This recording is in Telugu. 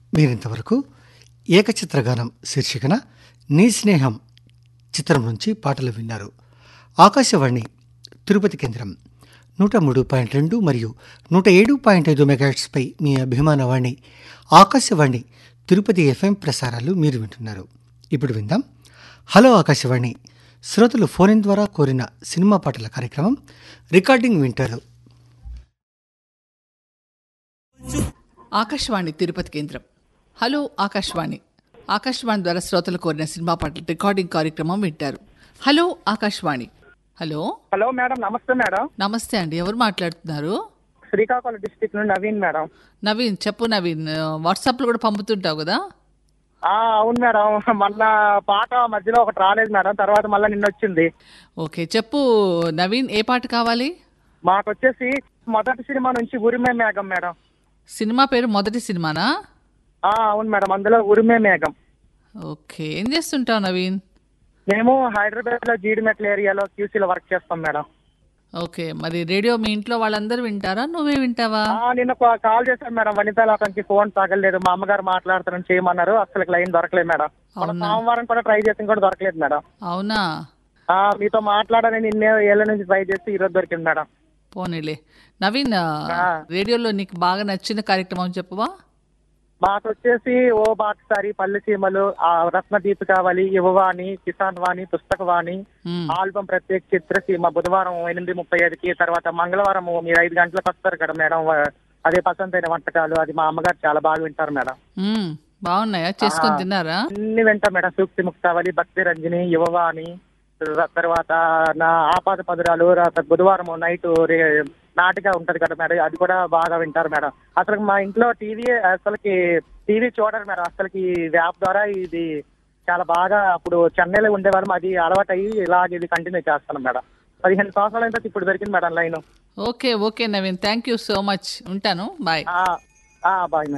మీరింతవరకు ఏకచిత్రగానం శీర్షికన నీ స్నేహం చిత్రం నుంచి పాటలు విన్నారు ఆకాశవాణి తిరుపతి కేంద్రం నూట మూడు పాయింట్ రెండు మరియు నూట ఏడు పాయింట్ ఐదు మెగాట్స్పై మీ అభిమానవాణి ఆకాశవాణి తిరుపతి ఎఫ్ఎం ప్రసారాలు మీరు వింటున్నారు ఇప్పుడు విందాం హలో ఆకాశవాణి శ్రోతలు ఫోన్ ఇన్ ద్వారా కోరిన సినిమా పాటల కార్యక్రమం రికార్డింగ్ వింటారు ఆకాశవాణి తిరుపతి కేంద్రం హలో ఆకాశవాణి ఆకాశవాణి ద్వారా శ్రోతలు కోరిన సినిమా పాటల రికార్డింగ్ కార్యక్రమం వింటారు hello Akashvani hello hello madam నమస్తే మేడం నమస్తే అండి ఎవరు మాట్లాడుతున్నారు శ్రీకాకుళం డిస్టిక్ నుండి నవీన్ మేడం నవీన్ చెప్పు నవీన్ వాట్సాప్లో కూడా పంపుతుంటావు కదా ఆ అవును మేడం మొన్న పాట మధ్యలో ఒకటి రాలేదు మేడం తర్వాత మళ్ళీ నిన్న వచ్చింది ఓకే చెప్పు నవీన్ ఏ పాట కావాలి మాకు వచ్చేసి మొదటి సినిమా నుంచి ఉరిమే మేఘం మేడం సినిమా పేరు మొదటి సినిమానా ఆ అవును మేడం అందులో ఉరిమే మేఘం ఓకే ఏం చేస్తుంటావు నవీన్ మేము హైదరాబాద్ లో జీడిమెట్ల ఏరియాలో క్యూసీలో వర్క్ చేస్తాం మేడం ఓకే మరి రేడియో మీ ఇంట్లో వాళ్ళందరూ వింటారా నువ్వే వింటావా ఆ నిన్న కా- కాల్ చేశాను మేడం వనితా లోకానికి ఫోన్ తగలేదు మా అమ్మగారు మాట్లాడతారని చేయమన్నారు అసలు లైన్ దొరకలేదు మేడం మన అవునా? సోమవారం కూడా ట్రై చేసి కూడా దొరకలేదు మేడం అవునా ఆ మీతో మాట్లాడని నిన్నే ఏళ్ళ నుంచి ట్రై చేసి ఈ రోజు దొరికింది మేడం పోనీలే నవీన్ ఆ. రేడియోలో నీకు బాగా నచ్చిన కార్యక్రమం చెప్పవా మాకు వచ్చేసి ఓ బాటసారి పల్లె సీమలు ఆ రత్న దీపికావళి యువవాణి కిసాన్ వాణి పుస్తకవాణి మ్మ్. ఆల్బం ప్రత్యేక చిత్రసీమ బుధవారం ఎనిమిది ముప్పై ఐదుకి తర్వాత మంగళవారం మీరు ఐదు గంటలకు వస్తారు కదా మేడం వ- అదే పసంతైన వంటకాలు అది మా అమ్మగారు చాలా బాగా వింటారు మేడం మ్మ్. బాగున్నాయా చేసుకొని ఆ. తిన్నారా అన్ని వింటాం మేడం సూక్తి ముక్తావళి భక్తి రంజని యువవాణి ర- తర్వాత నా ఆపాద పదురాలు ర- బుధవారం నైట్ నాటిగా ఉంటది కదా మేడం అది కూడా బాగా వింటారు మేడం అసలు మా ఇంట్లో టీవీ అసలుకి టీవీ చూడరు మేడం అసలుకి యాప్ ద్వారా ఇది చాలా బాగా అప్పుడు చెన్నైలో ఉండేవాళ్ళం అది అలవాటు అయ్యి ఇలాగ ఇది కంటిన్యూ చేస్తాను మేడం పదిహేను సంవత్సరాల తర్వాత ఇప్పుడు దొరికింది madam line okay okay Naveen thank you so much ఉంటాను బాయ్ బాయ్